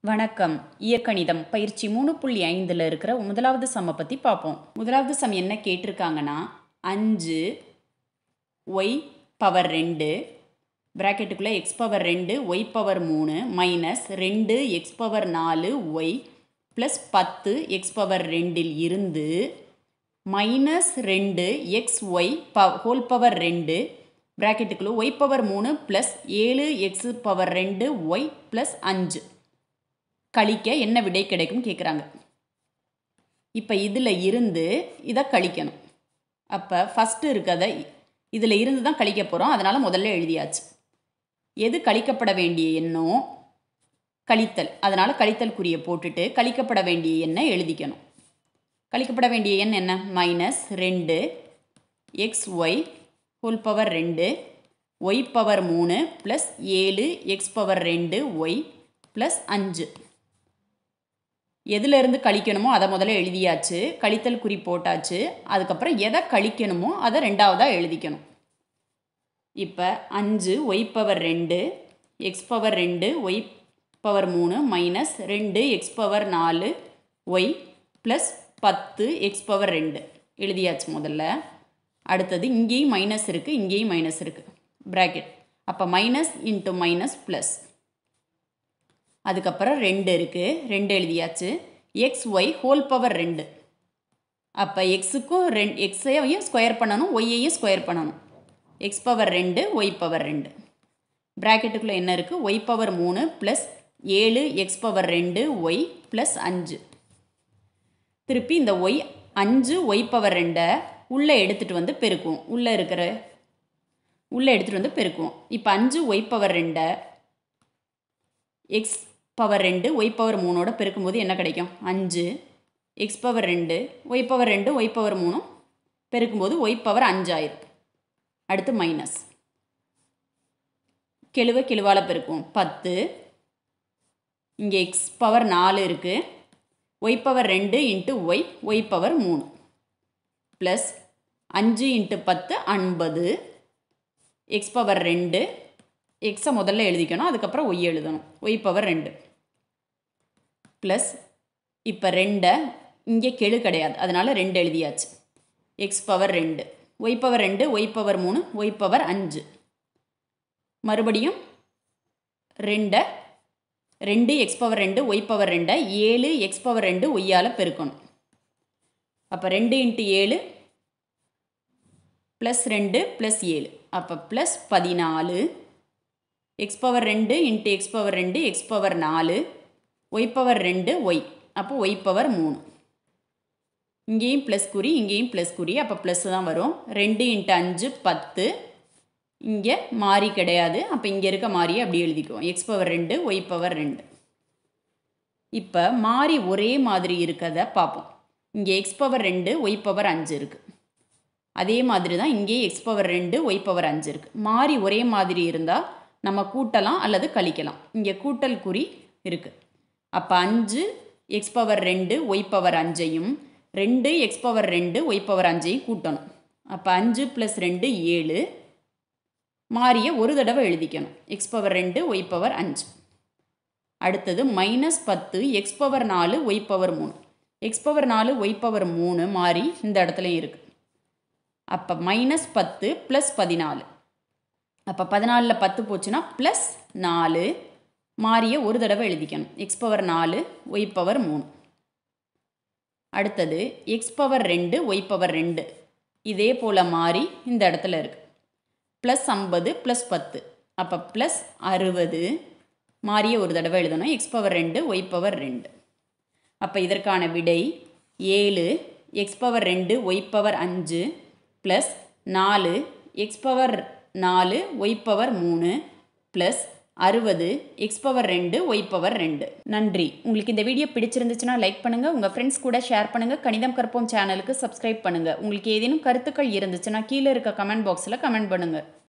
வணக்கம் இயற்கணிதம் பயிற்சி மூணு புள்ளி ஐந்தில் இருக்கிற முதலாவது சம்மை பற்றி பார்ப்போம் முதலாவது சம் என்ன கேட்டிருக்காங்கன்னா அஞ்சு ஒய் பவர் ரெண்டு ப்ராக்கெட்டுக்குள்ளே எக்ஸ் பவர் ரெண்டு ஒய் பவர் மூணு மைனஸ் ரெண்டு எக்ஸ் பவர் நாலு ஒய் ப்ளஸ் பத்து எக்ஸ் பவர் ரெண்டில் இருந்து மைனஸ் ரெண்டு எக்ஸ் ஒய் ப ஹோல் பவர் ரெண்டு ப்ராக்கெட்டுக்குள்ளே ஒய் பவர் மூணு ப்ளஸ் ஏழு எக்ஸ் பவர் ரெண்டு ஒய் ப்ளஸ் அஞ்சு கழிக்க என்ன விடை கிடைக்கும் கேட்குறாங்க இப்போ இதில் இருந்து இதை கழிக்கணும் அப்போ ஃபஸ்ட்டு இருக்கிறத இதில் இருந்து தான் கழிக்க போகிறோம் அதனால் முதல்ல எழுதியாச்சு எது கழிக்கப்பட வேண்டிய எண்ணோ கழித்தல் அதனால் கழித்தல் குறியை போட்டுட்டு கழிக்கப்பட வேண்டிய எண்ணை எழுதிக்கணும் கழிக்கப்பட வேண்டிய எண் என்ன மைனஸ் ரெண்டு எக்ஸ் ஒய் ஹோல் பவர் ரெண்டு ஒய் பவர் மூணு ப்ளஸ் ஏழு எக்ஸ் பவர் ரெண்டு ஒய் ப்ளஸ் அஞ்சு எதுலேருந்து கழிக்கணுமோ அதை முதல்ல எழுதியாச்சு கழித்தல் குறி போட்டாச்சு அதுக்கப்புறம் எதை கழிக்கணுமோ அதை ரெண்டாவதாக எழுதிக்கணும் இப்போ அஞ்சு ஒய் பவர் ரெண்டு எக்ஸ் பவர் ரெண்டு ஒய் பவர் மூணு மைனஸ் ரெண்டு எக்ஸ் பவர் நாலு ஒய் ப்ளஸ் பத்து எக்ஸ் பவர் ரெண்டு எழுதியாச்சு முதல்ல அடுத்தது இங்கேயும் மைனஸ் இருக்குது இங்கேயும் மைனஸ் இருக்குது ப்ராக்கெட் அப்போ மைனஸ் இன்ட்டு மைனஸ் ப்ளஸ் அதுக்கப்புறம் ரெண்டு இருக்குது ரெண்டு எழுதியாச்சு எக்ஸ் ஒய் ஹோல் பவர் ரெண்டு அப்போ எக்ஸுக்கும் ரெண் எக்ஸையும் ஸ்கொயர் பண்ணணும் ஒய்யையும் ஸ்கொயர் பண்ணணும் எக்ஸ் பவர் ரெண்டு ஒய் பவர் ரெண்டு ப்ராக்கெட்டுக்குள்ளே என்ன இருக்குது ஒய் பவர் மூணு ப்ளஸ் ஏழு எக்ஸ் பவர் ரெண்டு ஒய் ப்ளஸ் அஞ்சு திருப்பி இந்த ஒய் அஞ்சு ஒய் பவர் ரெண்டை உள்ளே எடுத்துகிட்டு வந்து பெருக்குவோம் உள்ளே இருக்கிற உள்ளே எடுத்துகிட்டு வந்து பெருக்குவோம் இப்போ அஞ்சு ஒய் பவர் ரெண்டை எக்ஸ் பவர் ரெண்டு ஒய் பவர் மூணோட பெருக்கும்போது என்ன கிடைக்கும் அஞ்சு எக்ஸ் பவர் ரெண்டு ஒய் பவர் ரெண்டு ஒய் பவர் மூணும் பெருக்கும்போது ஒய் பவர் அஞ்சாயிரம் அடுத்து மைனஸ் கெழுவை கெழுவால் பெருக்குவோம் பத்து இங்கே எக்ஸ் பவர் நாலு இருக்குது ஒய் பவர் ரெண்டு இன்ட்டு ஒய் ஒய் பவர் மூணு ப்ளஸ் அஞ்சு இன்ட்டு பத்து ஐம்பது எக்ஸ் பவர் ரெண்டு எக்ஸை முதல்ல எழுதிக்கணும் அதுக்கப்புறம் ஒய் எழுதணும் ஒய் பவர் ரெண்டு ப்ளஸ் இப்போ ரெண்டை இங்கே கெழு கிடையாது அதனால் ரெண்டு எழுதியாச்சு எக்ஸ் பவர் ரெண்டு ஒய் பவர் ரெண்டு ஒய் பவர் மூணு ஒய் பவர் அஞ்சு மறுபடியும் ரெண்டை ரெண்டு எக்ஸ் பவர் ரெண்டு ஒய் பவர் ரெண்டை ஏழு எக்ஸ் பவர் ரெண்டு ஒய்யால் பெருக்கணும் அப்போ ரெண்டு இன்ட்டு ஏழு ப்ளஸ் ரெண்டு ப்ளஸ் ஏழு அப்போ ப்ளஸ் பதினாலு எக்ஸ் பவர் ரெண்டு இன்ட்டு எக்ஸ் பவர் ரெண்டு எக்ஸ் பவர் நாலு ஒய் பவர் ரெண்டு ஒய் அப்போ ஒய் பவர் மூணு இங்கேயும் ப்ளஸ் குறி இங்கேயும் ப்ளஸ் குறி அப்போ ப்ளஸ் தான் வரும் ரெண்டு இன்ட்டு அஞ்சு பத்து இங்கே மாறி கிடையாது அப்போ இங்கே இருக்க மாறியை அப்படி எழுதிக்குவோம் எக்ஸ் பவர் ரெண்டு ஒய் பவர் ரெண்டு இப்போ மாறி ஒரே மாதிரி இருக்கிறத பார்ப்போம் இங்கே எக்ஸ் பவர் ரெண்டு ஒய் பவர் அஞ்சு இருக்குது அதே மாதிரி தான் இங்கேயும் எக்ஸ் பவர் ரெண்டு ஒய் பவர் அஞ்சு இருக்குது மாறி ஒரே மாதிரி இருந்தால் நம்ம கூட்டலாம் அல்லது கழிக்கலாம் இங்கே கூட்டல் குறி இருக்குது அப்போ அஞ்சு எக்ஸ் பவர் ரெண்டு ஒய் பவர் அஞ்சையும் ரெண்டு எக்ஸ் பவர் ரெண்டு ஒய் பவர் அஞ்சையும் கூட்டணும் அப்போ அஞ்சு ப்ளஸ் ரெண்டு ஏழு மாறிய ஒரு தடவை எழுதிக்கணும் எக்ஸ் பவர் ரெண்டு ஒய் பவர் அஞ்சு அடுத்தது மைனஸ் பத்து எக்ஸ் பவர் நாலு ஒய் பவர் மூணு எக்ஸ் பவர் நாலு ஒய் பவர் மூணு மாறி இந்த இடத்துலையும் இருக்குது அப்போ மைனஸ் பத்து ப்ளஸ் பதினாலு அப்போ பதினாலில் பத்து போச்சுன்னா ப்ளஸ் நாலு மாறிய ஒரு தடவை எழுதிக்கணும் எக்ஸ் பவர் நாலு ஒய் பவர் மூணு அடுத்தது எக்ஸ் பவர் ரெண்டு ஒய் பவர் ரெண்டு இதே போல் மாறி இந்த இடத்துல இருக்குது ப்ளஸ் ஐம்பது ப்ளஸ் பத்து அப்போ ப்ளஸ் அறுபது மாறிய ஒரு தடவை எழுதணும் எக்ஸ் பவர் ரெண்டு ஒய் பவர் ரெண்டு அப்போ இதற்கான விடை ஏழு எக்ஸ் பவர் ரெண்டு ஒய் பவர் அஞ்சு ப்ளஸ் நாலு எக்ஸ் பவர் நாலு ஒய் பவர் மூணு ப்ளஸ் அறுபது எக்ஸ் பவர் ரெண்டு ஒய் பவர் ரெண்டு நன்றி உங்களுக்கு இந்த வீடியோ பிடிச்சிருந்துச்சுன்னா லைக் பண்ணுங்கள் உங்கள் ஃப்ரெண்ட்ஸ் கூட ஷேர் பண்ணுங்கள் கணிதம் கற்போம் சேனலுக்கு சப்ஸ்கிரைப் பண்ணுங்கள் உங்களுக்கு ஏதேனும் கருத்துக்கள் இருந்துச்சுன்னா கீழே இருக்க கமெண்ட் பாக்ஸில் கமெண்ட் பண்ணுங்கள்